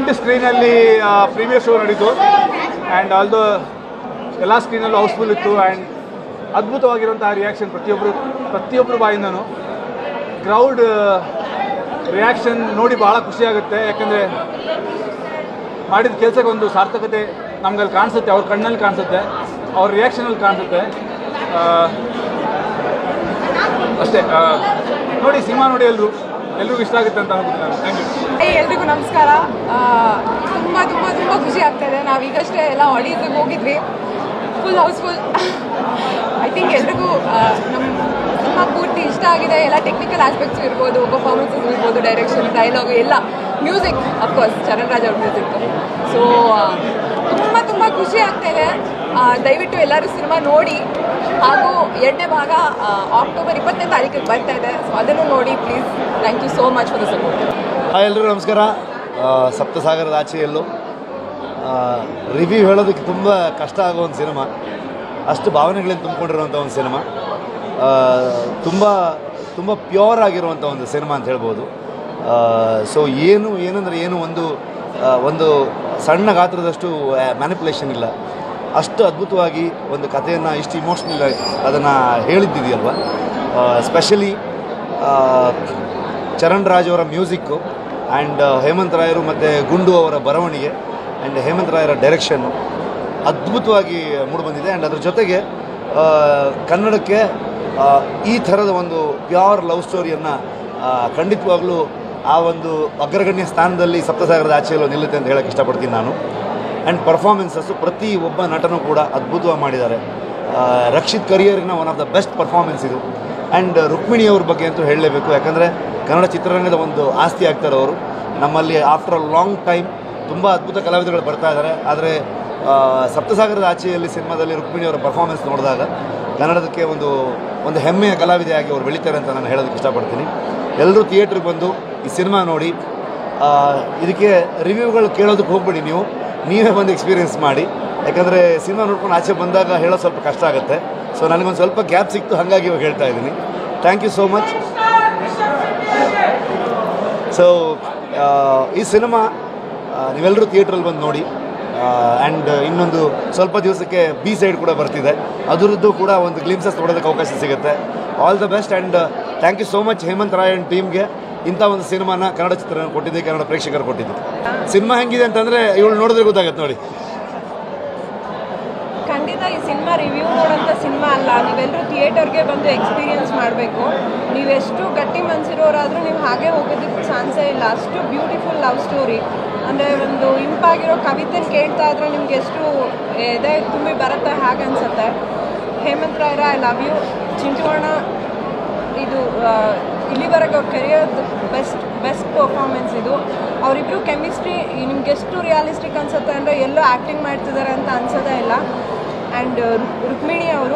ಎಂಟು ಸ್ಕ್ರೀನಲ್ಲಿ previous show ನಡೀತು ಆ್ಯಂಡ್ ಆಲ್ದೋ ಎಲ್ಲ ಸ್ಕ್ರೀನಲ್ಲೂ ಹೌಸ್ಫುಲ್ ಇತ್ತು ಆ್ಯಂಡ್ ಅದ್ಭುತವಾಗಿರುವಂತಹ ರಿಯಾಕ್ಷನ್ ಪ್ರತಿಯೊಬ್ಬರು ಪ್ರತಿಯೊಬ್ಬರು ಬಾಯಿಂದನೂ ಕ್ರೌಡ್ ರಿಯಾಕ್ಷನ್ ನೋಡಿ ಭಾಳ ಖುಷಿಯಾಗುತ್ತೆ ಯಾಕಂದರೆ ಮಾಡಿದ ಕೆಲಸಕ್ಕೆ ಒಂದು ಸಾರ್ಥಕತೆ ನಮ್ಗಲ್ಲಿ ಕಾಣಿಸುತ್ತೆ ಅವ್ರ ಕಣ್ಣಲ್ಲಿ ಕಾಣಿಸುತ್ತೆ ಅವ್ರ ರಿಯಾಕ್ಷನಲ್ಲಿ ಕಾಣಿಸುತ್ತೆ ಆ, ಅಷ್ಟೇ ಆ, ನೋಡಿ ಸಿನಿಮಾ ನೋಡಿ ಎಲ್ಲರೂ ಎಲ್ರಿಗೂ ಇಷ್ಟ ಆಗುತ್ತೆ ಅಂತ ಅನ್ಕೊತೀನಿ ಥ್ಯಾಂಕ್ ಯು ಹೇ ಎಲ್ರಿಗೂ ನಮಸ್ಕಾರ ಆ, ತುಂಬ ತುಂಬ ತುಂಬ ಖುಷಿ ಆಗ್ತಾ ಇದೆ ನಾವು ಈಗಷ್ಟೇ ಎಲ್ಲ ಆಡಿಯೋಗೆ ಹೋಗಿದ್ವಿ ಫುಲ್ ಹೌಸ್ಫುಲ್ ಐ ಥಿಂಕ್ ಎಲ್ರಿಗೂ ಆ, ನಮ್ಮ ಸಿನಿಮಾ ಪೂರ್ತಿ ಇಷ್ಟ ಆಗಿದೆ ಎಲ್ಲ ಟೆಕ್ನಿಕಲ್ ಆಸ್ಪೆಕ್ಟ್ಸ್ ಇರ್ಬೋದು ಪರ್ಫಾರ್ಮೆನ್ಸಸ್ ಇರ್ಬೋದು ಡೈರೆಕ್ಷನ್ ಡೈಲಾಗು ಎಲ್ಲ ಮ್ಯೂಸಿಕ್ ಅಫ್ಕೋರ್ಸ್ ಚರಣ್ ರಾಜ್ ಅವ್ರ ಮ್ಯೂಸಿಕ್ ಸೊ ತುಂಬ ತುಂಬ ಖುಷಿ ಆಗ್ತಾ ಇದೆ ಆ, ದಯವಿಟ್ಟು ಎಲ್ಲರೂ ಸಿನಿಮಾ ನೋಡಿ ಹಾಗೂ ಎರಡನೇ ಭಾಗ ಆ, ಅಕ್ಟೋಬರ್ ಇಪ್ಪತ್ತನೇ ತಾರೀಕಿಗೆ ಬರ್ತಾ ಇದೆ ಸೊ ಅದನ್ನು ನೋಡಿ please thank you so much for the support hi ಎಲ್ರಿಗೂ ನಮಸ್ಕಾರ ಆ, ಸಪ್ತಸಾಗರದ ಆಚೆಯಲ್ಲೂ ರಿವ್ಯೂ ಹೇಳೋದಕ್ಕೆ ತುಂಬ ಕಷ್ಟ ಆಗೋ ಒಂದು ಸಿನಿಮಾ ಅಷ್ಟು ಭಾವನೆಗಳಿಂದ ತುಂಬಿಕೊಂಡಿರುವಂಥ ಒಂದು ಸಿನಿಮಾ ತುಂಬ ತುಂಬ ಪ್ಯೂರ್ ಆಗಿರುವಂಥ ಒಂದು ಸಿನಿಮಾ ಅಂತ ಹೇಳ್ಬೋದು ಸೊ ಏನು ಏನಂದರೆ ಏನು ಒಂದು ಆ, ಒಂದು ಸಣ್ಣ ಗಾತ್ರದಷ್ಟು ಮ್ಯಾನಿಪುಲೇಷನ್ ಇಲ್ಲ ಅಷ್ಟು ಅದ್ಭುತವಾಗಿ ಒಂದು ಕಥೆಯನ್ನು ಇಷ್ಟು ಇಮೋಷ್ನಲ್ ಅದನ್ನು ಹೇಳಿದ್ದಿದೆಯಲ್ವ ಸ್ಪೆಷಲಿ ಚರಣ್ ರಾಜ್ ಅವರ ಮ್ಯೂಸಿಕ್ಕು ಆ್ಯಂಡ್ ಹೇಮಂತ್ ರಾಯರು ಮತ್ತು ಗುಂಡು ಅವರ ಬರವಣಿಗೆ ಆ್ಯಂಡ್ ಹೇಮಂತ್ ರಾಯರ ಡೈರೆಕ್ಷನ್ನು ಅದ್ಭುತವಾಗಿ ಮೂಡಿಬಂದಿದೆ ಆ್ಯಂಡ್ ಅದ್ರ ಜೊತೆಗೆ ಆ, ಕನ್ನಡಕ್ಕೆ ಆ, ಈ ಥರದ ಒಂದು ಪ್ಯೂರ್ ಲವ್ ಸ್ಟೋರಿಯನ್ನು ಖಂಡಿತವಾಗ್ಲೂ ಆ ಒಂದು ಅಗ್ರಗಣ್ಯ ಸ್ಥಾನದಲ್ಲಿ ಸಪ್ತಸಾಗರದ ಆಚೆಯಲ್ಲೂ ನಿಲ್ಲುತ್ತೆ ಅಂತ ಹೇಳಕ್ಕೆ ಇಷ್ಟಪಡ್ತೀನಿ ನಾನು ಆ್ಯಂಡ್ ಪರ್ಫಾರ್ಮೆನ್ಸಸ್ಸು ಪ್ರತಿ ಒಬ್ಬ ನಟನೂ ಕೂಡ ಅದ್ಭುತವಾಗಿ ಮಾಡಿದ್ದಾರೆ ಆ, ರಕ್ಷಿತ್ ಕರಿಯರಿನ one of the best performance ಇದು ಆ್ಯಂಡ್ ರುಕ್ಮಿಣಿ ಅವ್ರ ಬಗ್ಗೆ ಅಂತೂ ಹೇಳಲೇಬೇಕು ಯಾಕಂದರೆ ಕನ್ನಡ ಚಿತ್ರರಂಗದ ಒಂದು ಆಸ್ತಿ ಆಗ್ತಾರೆ ಅವರು ನಮ್ಮಲ್ಲಿ ಆಫ್ಟರ್ ಅ ಲಾಂಗ್ ಟೈಮ್ ತುಂಬ ಅದ್ಭುತ ಕಲಾವಿದರುಗಳು ಬರ್ತಾ ಇದ್ದಾರೆ ಆದರೆ ಆ, ಸಪ್ತಸಾಗರದ ಆಚೆಯಲ್ಲಿ ಸಿನಿಮಾದಲ್ಲಿ ರುಕ್ಮಿಣಿ ಅವರ ಪರ್ಫಾರ್ಮೆನ್ಸ್ ನೋಡಿದಾಗ ಕನ್ನಡದಕ್ಕೆ ಒಂದು ಒಂದು ಹೆಮ್ಮೆಯ ಕಲಾವಿದೆಯಾಗಿ ಅವ್ರು ಬೆಳೀತಾರೆ ಅಂತ ನಾನು ಹೇಳೋದಕ್ಕೆ ಇಷ್ಟಪಡ್ತೀನಿ ಎಲ್ಲರೂ ಥಿಯೇಟ್ರಿಗೆ ಬಂದು ಈ ಸಿನಿಮಾ ನೋಡಿ ಆ, ಇದಕ್ಕೆ ರಿವ್ಯೂಗಳು ಕೇಳೋದಕ್ಕೆ ಹೋಗ್ಬೇಡಿ ನೀವು ನೀವೇ ಬಂದು ಎಕ್ಸ್ಪೀರಿಯೆನ್ಸ್ ಮಾಡಿ ಯಾಕಂದರೆ ಸಿನಿಮಾ ನೋಡ್ಕೊಂಡು ಆಚೆ ಬಂದಾಗ ಹೇಳೋದು ಸ್ವಲ್ಪ ಕಷ್ಟ ಆಗುತ್ತೆ ಸೊ ನನಗೊಂದು ಸ್ವಲ್ಪ ಗ್ಯಾಪ್ ಸಿಕ್ತು ಹಾಗಾಗಿ ಇವಾಗ ಹೇಳ್ತಾ ಇದ್ದೀನಿ thank you so much so ಈ ಸಿನಿಮಾ ನೀವೆಲ್ಲರೂ ಥಿಯೇಟ್ರಲ್ಲಿ ಬಂದು ನೋಡಿ ಆ್ಯಂಡ್ ಇನ್ನೊಂದು ಸ್ವಲ್ಪ ದಿವಸಕ್ಕೆ ಬಿ ಸೈಡ್ ಕೂಡ ಬರ್ತಿದೆ ಅದರದ್ದು ಕೂಡ ಒಂದು ಗ್ಲಿಮ್ಸಸ್ ನೋಡೋದಕ್ಕೆ ಅವಕಾಶ ಸಿಗುತ್ತೆ all the best and thank you so much Hemant Rai and ಟೀಮ್ಗೆ ಇಂಥ ಒಂದು ಸಿನಿಮಾನ ಕನ್ನಡ ಚಿತ್ರರಂಗ ಕೊಟ್ಟಿದ್ದೆ ಕನ್ನಡ ಪ್ರೇಕ್ಷಕರು ಕೊಟ್ಟಿದ್ದು ಸಿನಿಮಾ ಹೆಂಗಿದೆ ಅಂತಂದರೆ ಇವಳು ನೋಡಿದ್ರೆ ಗೊತ್ತಾಗತ್ತೆ ನೋಡಿ ಖಂಡಿತ ಈ ಸಿನಿಮಾ ರಿವ್ಯೂ ನೋಡೋಂಥ ಸಿನಿಮಾ ಅಲ್ಲ ನೀವೆಲ್ಲರೂ ಥಿಯೇಟರ್ಗೆ ಬಂದು ಎಕ್ಸ್ಪೀರಿಯನ್ಸ್ ಮಾಡಬೇಕು ನೀವೆಷ್ಟು ಗಟ್ಟಿ ಮನ್ಸಿರೋರಾದರೂ ನೀವು ಹಾಗೆ ಹೋಗೋದಕ್ಕೆ ಚಾನ್ಸೇ ಇಲ್ಲ ಅಷ್ಟು ಬ್ಯೂಟಿಫುಲ್ ಲವ್ ಸ್ಟೋರಿ ಅಂದರೆ ಒಂದು ಇಂಪಾಗಿರೋ ಕವಿತೆನ ಕೇಳ್ತಾ ಇದ್ರೆ ನಿಮ್ಗೆ ಎಷ್ಟು ಎದೆ ತುಂಬಿ ಬರುತ್ತೆ ಹಾಗೆ ಅನ್ಸುತ್ತೆ ಹೇಮಂತ್ ರಾಯರ ಐ ಲವ್ ಯು ಚಿಂಟುವಣ್ಣ ಇದು ಆ, ಇಲ್ಲಿವರೆಗೆ ಅವ್ರ ಕೆರಿಯರ್ ಬೆಸ್ಟ್ ಬೆಸ್ಟ್ ಪರ್ಫಾರ್ಮೆನ್ಸ್ ಇದು ಅವರಿಬ್ಬರು ಕೆಮಿಸ್ಟ್ರಿ ನಿಮ್ಗೆ ಎಷ್ಟು ರಿಯಾಲಿಸ್ಟಿಕ್ ಅನ್ಸುತ್ತೆ ಅಂದರೆ ಎಲ್ಲೋ ಆ್ಯಕ್ಟಿಂಗ್ ಮಾಡ್ತಿದ್ದಾರೆ ಅಂತ ಅನ್ಸೋದೇ ಇಲ್ಲ ಆ್ಯಂಡ್ ರುಕ್ಮಿಣಿ ಅವರು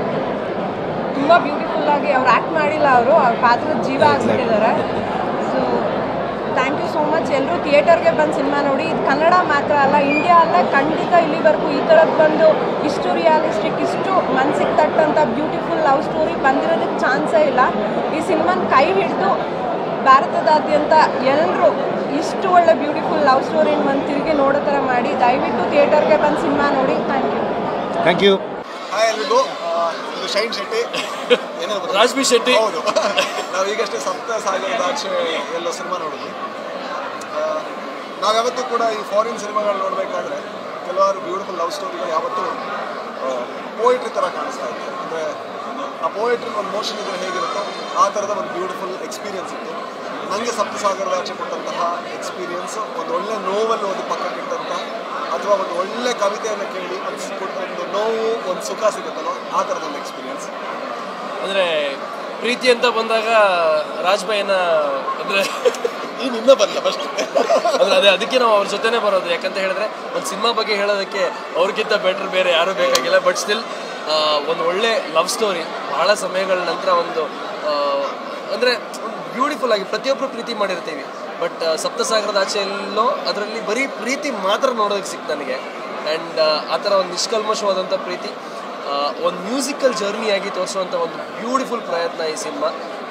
ತುಂಬ ಬ್ಯೂಟಿಫುಲ್ ಆಗಿ ಅವ್ರು ಆ್ಯಕ್ಟ್ ಮಾಡಿಲ್ಲ ಅವರು ಅವ್ರ ಪಾತ್ರದ ಜೀವ ಆಗ್ಬಿಟ್ಟಿದ್ದಾರೆ so thank you so much ಎಲ್ಲರೂ ಥಿಯೇಟರ್ಗೆ ಬಂದು ಸಿನಿಮಾ ನೋಡಿ ಇದು ಕನ್ನಡ ಮಾತ್ರ ಅಲ್ಲ ಇಂಡಿಯಾ ಅಲ್ಲ ಖಂಡಿತ ಇಲ್ಲಿವರೆಗೂ ಈ ಥರದ್ದು ಬಂದು ಇಷ್ಟು ರಿಯಾಲಿಸ್ಟಿಕ್ ಇಷ್ಟು ಮನ್ಸಿಗೆ ತಟ್ಟಂಥ ಬ್ಯೂಟಿಫುಲ್ ಲವ್ ಸ್ಟೋರಿ ಬಂದಿರೋದಕ್ಕೆ ಚಾನ್ಸೇ ಇಲ್ಲ ಈ ಸಿನಿಮಾನ ಕೈ ಹಿಡಿದು ಭಾರತದಾದ್ಯಂತ ಎಲ್ಲರೂ ಇಷ್ಟು ಒಳ್ಳೆ ಬ್ಯೂಟಿಫುಲ್ ಲವ್ ಸ್ಟೋರಿನ ಒಂದು ತಿರುಗಿ ನೋಡೋ ಥರ ಮಾಡಿ ದಯವಿಟ್ಟು ಥಿಯೇಟರ್ಗೆ ಬಂದು ಸಿನಿಮಾ ನೋಡಿ thank you thank you hi ಎಲ್ರಿಗೂ ಆ, ಇದು ಶೈನ್ ಶೆಟ್ಟಿ ಏನೋ ಗೊತ್ತಾ? ರಾಜ್ಬಿ ಶೆಟ್ಟಿ. ಹೌದು ನಾವು ಈಗಷ್ಟೇ ಸಪ್ತ ಸಾಗರದ ಆಚೆ ಎಲ್ಲೋ ಸಿನಿಮಾ ನೋಡಿದ್ವಿ ಆ, ನಾವ್ಯಾವತ್ತೂ ಕೂಡ ಈ ಫಾರಿನ್ ಸಿನಿಮಾಗಳು ನೋಡಬೇಕಾದ್ರೆ ಕೆಲವಾರು ಬ್ಯೂಟಿಫುಲ್ ಲವ್ ಸ್ಟೋರಿಗಳು ಯಾವತ್ತೂ ಪೋಯಿಟ್ರಿ ಥರ ಕಾಣಿಸ್ತಾ ಇತ್ತು ಅಂದರೆ ಆ ಪೋಯಿಟ್ರಿ ಒಂದು ಮೋಷನ್ ಇದ್ರೆ ಹೇಗಿರುತ್ತೋ ಆ ಥರದ ಒಂದು ಬ್ಯೂಟಿಫುಲ್ ಎಕ್ಸ್ಪೀರಿಯನ್ಸ್ ಇತ್ತು ನನಗೆ ಸಪ್ತಸಾಗರದ ಆಚೆ ಕೊಟ್ಟಂತಹ ಎಕ್ಸ್ಪೀರಿಯನ್ಸ್ ಒಂದು ಒಳ್ಳೆ ನೋವಲ್ಲಿ ಓದಿ ಪಕ್ಕಕ್ಕಿಟ್ಟಂತಹ ಅಥವಾ ಒಂದು ಒಳ್ಳೆ ಕವಿತೆಯನ್ನು ಕೇಳಿ ಒಂದು ಸ್- ಒಂದು ನೋವು ಒಂದು ಸುಖ ಸಿಗುತ್ತಲ್ಲೋ ಆ ಥರದ ಒಂದು ಎಕ್ಸ್ಪೀರಿಯನ್ಸ್ ಅಂದರೆ ಪ್ರೀತಿ ಅಂತ ಬಂದಾಗ ರಾಜ್ಬಾಯಿನ ಅಂದರೆ ಈ ನಿನ್ನ ಬರಲ್ಲ ಫಸ್ಟ್ ಅಂದ್ರೆ ಅದೇ ಅದಕ್ಕೆ ನಾವು ಅವ್ರ ಜೊತೆನೇ ಬರೋದು ಯಾಕಂತ ಹೇಳಿದ್ರೆ ಒಂದು ಸಿನಿಮಾ ಬಗ್ಗೆ ಹೇಳೋದಕ್ಕೆ ಅವ್ರಿಗಿಂತ ಬೆಟರ್ ಬೇರೆ ಯಾರೂ ಬೇಕಾಗಿಲ್ಲ ಬಟ್ ಸ್ಟಿಲ್ ಒಂದು ಒಳ್ಳೆ ಲವ್ ಸ್ಟೋರಿ ಬಹಳ ಸಮಯಗಳ ನಂತರ ಒಂದು ಅಂದರೆ ಬ್ಯೂಟಿಫುಲ್ ಆಗಿ ಪ್ರತಿಯೊಬ್ಬರು ಪ್ರೀತಿ ಮಾಡಿರ್ತೀವಿ ಬಟ್ ಸಪ್ತಸಾಗರದ ಆಚೆ ಎಲ್ಲೋ ಅದರಲ್ಲಿ ಬರೀ ಪ್ರೀತಿ ಮಾತ್ರ ನೋಡೋದಕ್ಕೆ ಸಿಕ್ತು ನನಗೆ ಆ್ಯಂಡ್ ಆ ಥರ ಒಂದು ನಿಷ್ಕಲ್ಮಶವಾದಂಥ ಪ್ರೀತಿ ಒಂದು ಮ್ಯೂಸಿಕಲ್ ಜರ್ನಿಯಾಗಿ ತೋರಿಸುವಂಥ ಒಂದು ಬ್ಯೂಟಿಫುಲ್ ಪ್ರಯತ್ನ ಈ ಸಿನಿಮಾ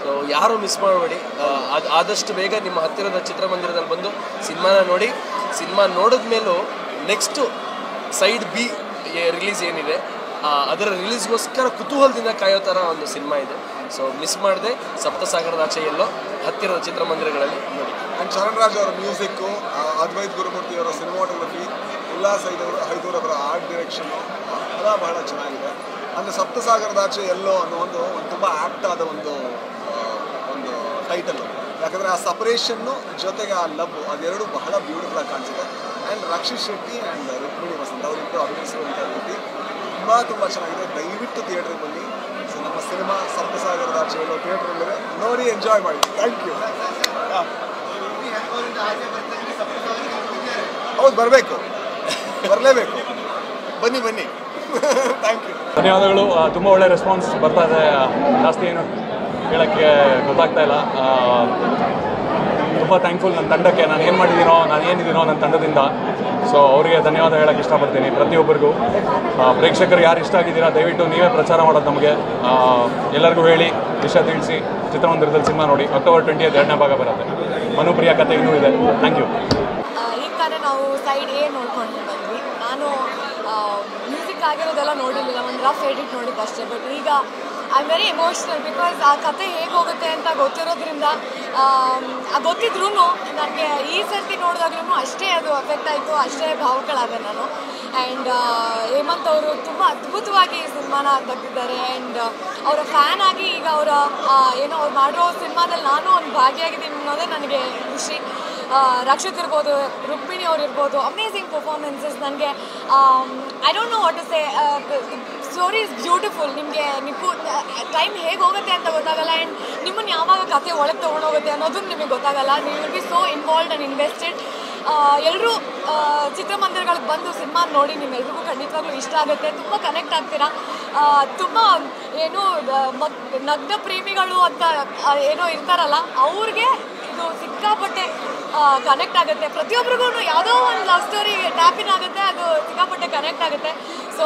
ಸೊ ಯಾರು ಮಿಸ್ ಮಾಡಬೇಡಿ ಅದು ಆದಷ್ಟು ಬೇಗ ನಿಮ್ಮ ಹತ್ತಿರದ ಚಿತ್ರಮಂದಿರದಲ್ಲಿ ಬಂದು ಸಿನಿಮಾನ ನೋಡಿ ಸಿನಿಮಾ ನೋಡಿದ ಮೇಲೂ ನೆಕ್ಸ್ಟು ಸೈಡ್ ಬಿ ರಿಲೀಸ್ ಏನಿದೆ ಆ, ಅದರ ರಿಲೀಸ್ಗೋಸ್ಕರ ಕುತೂಹಲದಿಂದ ಕಾಯೋ ಥರ ಒಂದು ಸಿನಿಮಾ ಇದೆ ಸೊ ಮಿಸ್ ಮಾಡದೆ ಸಪ್ತಸಾಗರದ ಆಚೆ ಎಲ್ಲೋ ಹತ್ತಿರದ ಚಿತ್ರಮಂದಿರಗಳಲ್ಲಿ ನೋಡಿ ಆ್ಯಂಡ್ ಶರಣ್ ರಾಜ್ ಅವರ ಮ್ಯೂಸಿಕ್ಕು ಅದ್ವೈತ್ ಗುರುಮೂರ್ತಿ ಅವರ ಸಿನಿಮಾಟೋಗ್ರಫಿ ಉಲ್ಲಾಸ್ ಐದೂರು ಐದೂರ್ ಅವರ ಆರ್ಟ್ ಡೈರೆಕ್ಷನ್ನು ಎಲ್ಲ ಬಹಳ ಚೆನ್ನಾಗಿದೆ ಅಂದರೆ ಸಪ್ತಸಾಗರದಾಚೆ ಎಲ್ಲೋ ಅನ್ನೋ ಒಂದು ಒಂದು ತುಂಬ ಆ್ಯಕ್ಟ್ ಆದ ಒಂದು ಆ, ಒಂದು ಟೈಟಲ್ಲು ಯಾಕಂದರೆ ಆ ಸಪರೇಷನ್ನು ಜೊತೆಗೆ ಆ ಲವ್ ಅದೆರಡು ಬಹಳ ಬ್ಯೂಟಿಫುಲ್ ಆಗಿ ಕಾಣಿಸಿದೆ ಆ್ಯಂಡ್ ರಕ್ಷಿತ್ ಶೆಟ್ಟಿ ಆ್ಯಂಡ್ ರುಕ್ಮಿಣಿ ವಸಂತ್ ಅವರಿಬ್ಬರು ಅಭಿನಯಿಸಿರುವಂಥ ರೀತಿ ತುಂಬ ತುಂಬ ಚೆನ್ನಾಗಿದೆ ದಯವಿಟ್ಟು ಥಿಯೇಟ್ರಿಗೆ ಬನ್ನಿ ಸೊ ನಮ್ಮ ಸಿನಿಮಾ ಸಪ್ತಸಾಗರದಾಚೆ ಎಲ್ಲೋ ಥಿಯೇಟ್ರಲ್ಲಿದೆ ನೋಡಿ ಎಂಜಾಯ್ ಮಾಡಿ ಥ್ಯಾಂಕ್ ಯು ಹೌದು ಬರಬೇಕು ಬರಲೇಬೇಕು ಬನ್ನಿ ಬನ್ನಿ ಥ್ಯಾಂಕ್ ಯು ಧನ್ಯವಾದಗಳು ತುಂಬ ಒಳ್ಳೆ ರೆಸ್ಪಾನ್ಸ್ ಬರ್ತಾ ಇದೆ ಜಾಸ್ತಿ ಏನು ಹೇಳೋಕ್ಕೆ ಗೊತ್ತಾಗ್ತಾ ಇಲ್ಲ ತುಂಬ ಥ್ಯಾಂಕ್ಫುಲ್ ನನ್ನ ತಂಡಕ್ಕೆ ನಾನು ಏನು ಮಾಡಿದ್ದೀನೋ ನಾನು ಏನಿದ್ದೀನೋ ನನ್ನ ತಂಡದಿಂದ ಸೊ ಅವರಿಗೆ ಧನ್ಯವಾದ ಹೇಳೋಕ್ಕೆ ಇಷ್ಟಪಡ್ತೀನಿ ಪ್ರತಿಯೊಬ್ಬರಿಗೂ ಆ, ಪ್ರೇಕ್ಷಕರಿಗೆ ಯಾರು ಇಷ್ಟ ಆಗಿದ್ದೀರಾ ದಯವಿಟ್ಟು ನೀವೇ ಪ್ರಚಾರ ಮಾಡೋದು ನಮಗೆ ಆ, ಎಲ್ಲರಿಗೂ ಹೇಳಿ ವಿಷಯ ತಿಳಿಸಿ ಚಿತ್ರಮಂದಿರದಲ್ಲಿ ಸಿನಿಮಾ ನೋಡಿ ಅಕ್ಟೋಬರ್ ಟ್ವೆಂಟಿ ಎರಡನೇ ಭಾಗ ಬರುತ್ತೆ ಮನುಪ್ರಿಯ ಕಥೆ ಇನ್ನೂ ಇದೆ ಥ್ಯಾಂಕ್ ಯು ಈಗ ತಾನೇ ನಾವು ಸೈಡ್ ಎ ನೋಡ್ಕೊಂಡು ಬಂದ್ವಿ ನಾನು ಮ್ಯೂಸಿಕ್ ಆಗಿರೋದೆಲ್ಲ ನೋಡಿರಲಿಲ್ಲ ಒಂದು ರಫ್ ಎಡಿಟ್ ನೋಡಿದ್ದಷ್ಟೇ ಬಟ್ ಈಗ I am very emotional because ಆ ಕತೆ ಹೇಗೆ ಹೋಗುತ್ತೆ ಅಂತ ಗೊತ್ತಿರೋದ್ರಿಂದ ಗೊತ್ತಿದ್ರೂ ನನಗೆ ಈ ಸರ್ತಿ ನೋಡಿದಾಗ್ಲೂ ಅಷ್ಟೇ ಅದು ಎಫೆಕ್ಟ್ ಆಯಿತು ಅಷ್ಟೇ ಭಾವುಗಳಾದೆ ನಾನು ಆ್ಯಂಡ್ ಹೇಮಂತ್ ಅವರು ತುಂಬ ಅದ್ಭುತವಾಗಿ ಈ ಸಿನಿಮಾನ ತೆಗ್ದಿದ್ದಾರೆ ಆ್ಯಂಡ್ ಅವರ ಫ್ಯಾನ್ ಆಗಿ ಈಗ ಅವರ ಏನೋ ಅವ್ರು ಮಾಡಿರೋ ಸಿನಿಮಾದಲ್ಲಿ ನಾನು ಒಂದು ಭಾಗಿಯಾಗಿದ್ದೀನಿ ಅನ್ನೋದೇ ನನಗೆ ಖುಷಿ ಆ, ರಕ್ಷಿತ್ ಇರ್ಬೋದು ರುಕ್ಮಿಣಿ ಅವ್ರು ಇರ್ಬೋದು ಅಮೇಝಿಂಗ್ ಪರ್ಫಾರ್ಮೆನ್ಸಸ್ ನನಗೆ I don't know what to say story is beautiful ನಿಮಗೆ ನೀವು ಟೈಮ್ ಹೇಗೆ ಹೋಗುತ್ತೆ ಅಂತ ಗೊತ್ತಾಗಲ್ಲ ಆ್ಯಂಡ್ ನಿಮ್ಮನ್ನು ಯಾವಾಗ ಕತೆ ಒಳಗೆ ತೊಗೊಂಡೋಗುತ್ತೆ ಅನ್ನೋದು ನಿಮಗೆ ಗೊತ್ತಾಗಲ್ಲ ನೀವು will be so involved and invested ಎಲ್ಲರೂ ಚಿತ್ರಮಂದಿರಗಳಿಗೆ ಬಂದು ಸಿನಿಮಾ ನೋಡಿ ನಿಮ್ಮೆಲ್ರಿಗೂ ಖಂಡಿತವಾಗ್ಲೂ ಇಷ್ಟ ಆಗುತ್ತೆ ತುಂಬ ಕನೆಕ್ಟ್ ಆಗ್ತೀರಾ ಆ, ತುಂಬ ಏನು ದ- ಮಗ್ ನಗ್ನ ಪ್ರೇಮಿಗಳು ಅಂತ ಆ, ಏನೋ ಇರ್ತಾರಲ್ಲ ಅವ್ರಿಗೆ ಇದು ಸಿಕ್ಕಾಪಟ್ಟೆ ಕನೆಕ್ಟ್ ಆಗುತ್ತೆ ಪ್ರತಿಯೊಬ್ಬರಿಗೂ ಯಾವುದೋ ಒಂದು ಲವ್ ಸ್ಟೋರಿ ಟ್ಯಾಪಿನ್ ಆಗುತ್ತೆ ಅದು ಸಿಕ್ಕಾಪಟ್ಟೆ ಕನೆಕ್ಟ್ ಆಗುತ್ತೆ so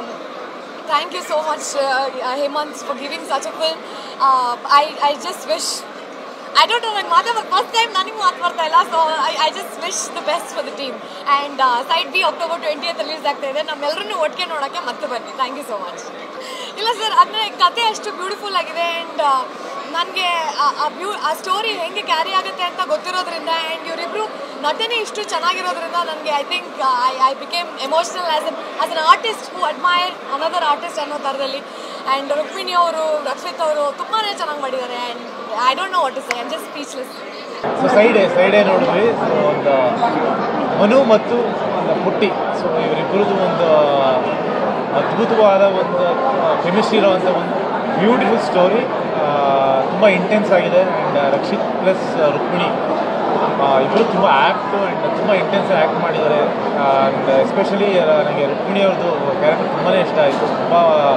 thank you so much Hemant for giving such a film I I just wish I don't know ನಂಗೆ ಮಾತಾಡೋದು ಫಸ್ಟ್ ಟೈಮ್ ನನಗೂ ಮಾತು ಬರ್ತಾ ಇಲ್ಲ so I I just wish the best for the team and side B October twentieth release ಆಗ್ತಾ ಇದೆ ನಮ್ಮೆಲ್ಲರೂ ಒಟ್ಟಿಗೆ ನೋಡೋಕ್ಕೆ ಮತ್ತೆ ಬನ್ನಿ ಥ್ಯಾಂಕ್ ಯು ಸೋ ಮಚ್ ಇಲ್ಲ ಸರ್ ಅಂದರೆ ಕತೆ ಅಷ್ಟು ಬ್ಯೂಟಿಫುಲ್ ಆಗಿದೆ ಆ್ಯಂಡ್ ನನಗೆ ಆ ಬ್ಯೂ ಆ ಸ್ಟೋರಿ ಹೆಂಗೆ ಕ್ಯಾರಿ ಆಗುತ್ತೆ ಅಂತ ಗೊತ್ತಿರೋದ್ರಿಂದ ಆ್ಯಂಡ್ ಇವರಿಬ್ಬರು ನಟನೆ ಇಷ್ಟು ಚೆನ್ನಾಗಿರೋದ್ರಿಂದ ನನಗೆ I think I I became emotional as an as an artist who admire another artist ಅನ್ನೋ ಥರದಲ್ಲಿ ಆ್ಯಂಡ್ ರುಕ್ಮಿಣಿ ಅವರು ರಕ್ಷಿತ್ ಅವರು ತುಂಬಾ ಚೆನ್ನಾಗಿ ಮಾಡಿದ್ದಾರೆ and I don't know what to say I'm just speechless so side A side A ನೋಡಿದ್ವಿ ಸೊ ಒಂದು ಮನು ಮತ್ತು ಒಂದು ಪುಟ್ಟಿ ಸೊ ಇವರಿಬ್ಬರದ್ದು ಒಂದು ಅದ್ಭುತವಾದ ಒಂದು ಕೆಮಿಸ್ಟ್ರಿ ಇರೋವಂಥ ಒಂದು ಬ್ಯೂಟಿಫುಲ್ ಸ್ಟೋರಿ ತುಂಬ ಇಂಟೆನ್ಸ್ ಆಗಿದೆ ಆ್ಯಂಡ್ ರಕ್ಷಿತ್ ಪ್ಲಸ್ ರುಕ್ಮಿಣಿ ಇಬ್ಬರು ತುಂಬ ಆ್ಯಕ್ಟು ಆ್ಯಂಡ್ ತುಂಬ ಇಂಟೆನ್ಸ್ ಆ್ಯಕ್ಟ್ ಮಾಡಿದ್ದಾರೆ ಆ್ಯಂಡ್ ಎಸ್ಪೆಷಲಿ ನನಗೆ ರುಕ್ಮಿಣಿ ಅವ್ರದ್ದು ಕ್ಯಾರೆಕ್ಟರ್ ತುಂಬಾ ಇಷ್ಟ ಆಯಿತು ತುಂಬ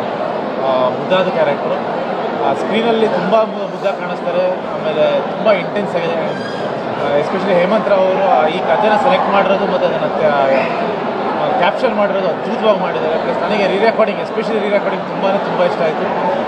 ಮುದ್ದಾದ ಕ್ಯಾರೆಕ್ಟ್ರು ಸ್ಕ್ರೀನಲ್ಲಿ ತುಂಬ ಮುದ್ದಾಗಿ ಕಾಣಿಸ್ತಾರೆ ಆಮೇಲೆ ತುಂಬ ಇಂಟೆನ್ಸ್ ಆಗಿದೆ ಎಸ್ಪೆಷಲಿ ಹೇಮಂತ್ ರಾವ್ ಅವರು ಈ ಕಥೆನ ಸೆಲೆಕ್ಟ್ ಮಾಡಿರೋದು ಮತ್ತು ಅದನ್ನು ಕ್ಯಾಪ್ಚರ್ ಮಾಡಿರೋದು ಅದ್ಭುತವಾಗಿ ಮಾಡಿದ್ದಾರೆ ಪ್ಲಸ್ ನನಗೆ re recording especially re recording ತುಂಬಾ ತುಂಬ ಇಷ್ಟ ಆಯಿತು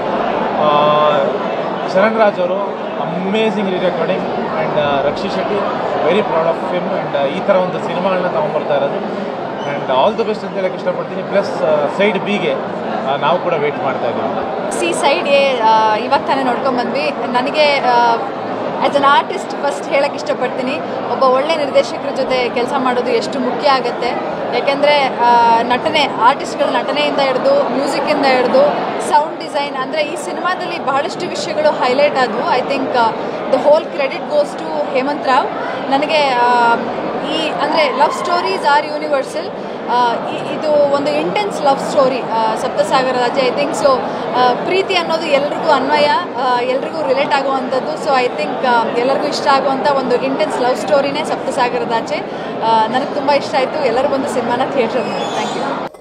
ಶರಣ್ ರಾಜ್ ಅವರು amazing re recording and Rakshit Shetty very proud of him and ಈ ಥರ ಒಂದು ಸಿನಿಮಾಗಳನ್ನ ತೊಗೊಂಬರ್ತಾ ಇರೋದು ಆ್ಯಂಡ್ ಆಲ್ ದ ಬೆಸ್ಟ್ ಅಂತ ಹೇಳಕ್ಕೆ ಇಷ್ಟಪಡ್ತೀನಿ ಪ್ಲಸ್ ಸೈಡ್ ಬಿಗೆ ನಾವು ಕೂಡ ವೆಯ್ಟ್ ಮಾಡ್ತಾ ಇದ್ದೀವಿ ಸಿ ಸೈಡ್ ಎ ಇವಾಗ ತಾನೇ ನೋಡ್ಕೊಂಬಂದ್ವಿ ನನಗೆ ಆ್ಯಸ್ ಅನ್ ಆರ್ಟಿಸ್ಟ್ ಫಸ್ಟ್ ಹೇಳಕ್ಕೆ ಇಷ್ಟಪಡ್ತೀನಿ ಒಬ್ಬ ಒಳ್ಳೆ ನಿರ್ದೇಶಕರ ಜೊತೆ ಕೆಲಸ ಮಾಡೋದು ಎಷ್ಟು ಮುಖ್ಯ ಆಗುತ್ತೆ ಯಾಕೆಂದರೆ ನಟನೆ ಆರ್ಟಿಸ್ಟ್ಗಳ ನಟನೆಯಿಂದ ಹಿಡಿದು ಮ್ಯೂಸಿಕ್ಕಿಂದ ಹಿಡಿದು ಸೌಂಡ್ ಡಿಸೈನ್ ಅಂದರೆ ಈ ಸಿನಿಮಾದಲ್ಲಿ ಬಹಳಷ್ಟು ವಿಷಯಗಳು ಹೈಲೈಟ್ ಆದವು I think the whole credit goes to Hemant Rao ನನಗೆ ಆ, ಈ ಅಂದರೆ ಲವ್ ಸ್ಟೋರೀಸ್ ಆರ್ ಯೂನಿವರ್ಸಲ್ ಇದು ಒಂದು ಇಂಟೆನ್ಸ್ ಲವ್ ಸ್ಟೋರಿ ಸಪ್ತಸಾಗರ ರಾಜ ಐ ಥಿಂಕ್ ಸೊ ಪ್ರೀತಿ ಅನ್ನೋದು ಎಲ್ರಿಗೂ ಅನ್ವಯ ಆ, ಎಲ್ರಿಗೂ ರಿಲೇಟ್ ಆಗುವಂಥದ್ದು ಸೊ ಐ ಥಿಂಕ್ ಎಲ್ಲರಿಗೂ ಇಷ್ಟ ಆಗುವಂಥ ಒಂದು ಇಂಟೆನ್ಸ್ ಲವ್ ಸ್ಟೋರಿನೇ ಸಪ್ತಸಾಗರದಾಚೆ ನನಗೆ ತುಂಬ ಇಷ್ಟ ಆಯಿತು ಎಲ್ಲರೂ ಬಂದು ಸಿನಿಮಾನ ಥಿಯೇಟ್ರಲ್ಲಿ ನೋಡಿ ಥ್ಯಾಂಕ್ ಯು